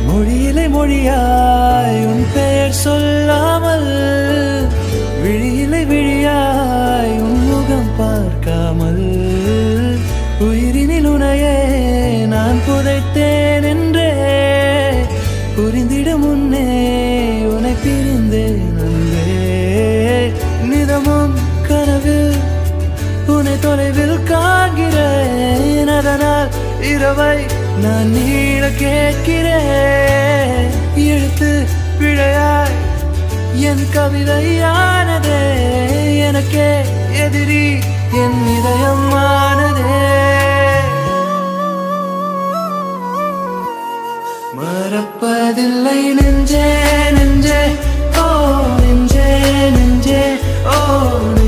மொழியிலே மொழியாய் உன் பெயர் சொல்லாமல் விழியிலே விழியாய் உன் முகம் பார்க்காமல் உயிரினில் உனையே நான் புதைத்தேன் என்றே புரிந்திடும் முன்னே உன்னை பிரிந்தேன் அன்பே நிதமும் கனவில் உன்னை தொலைவில் காண்கிறேன் அதனால் இரவை நான் நீள கேட்கிறேன் எழுத்து பிழையாய் என் கவிதையானதே எனக்கே எதிரி என் இதயமானதே மறப்பதில்லை நெஞ்சே நெஞ்சே ஓ நெஞ்சே நெஞ்சே ஓ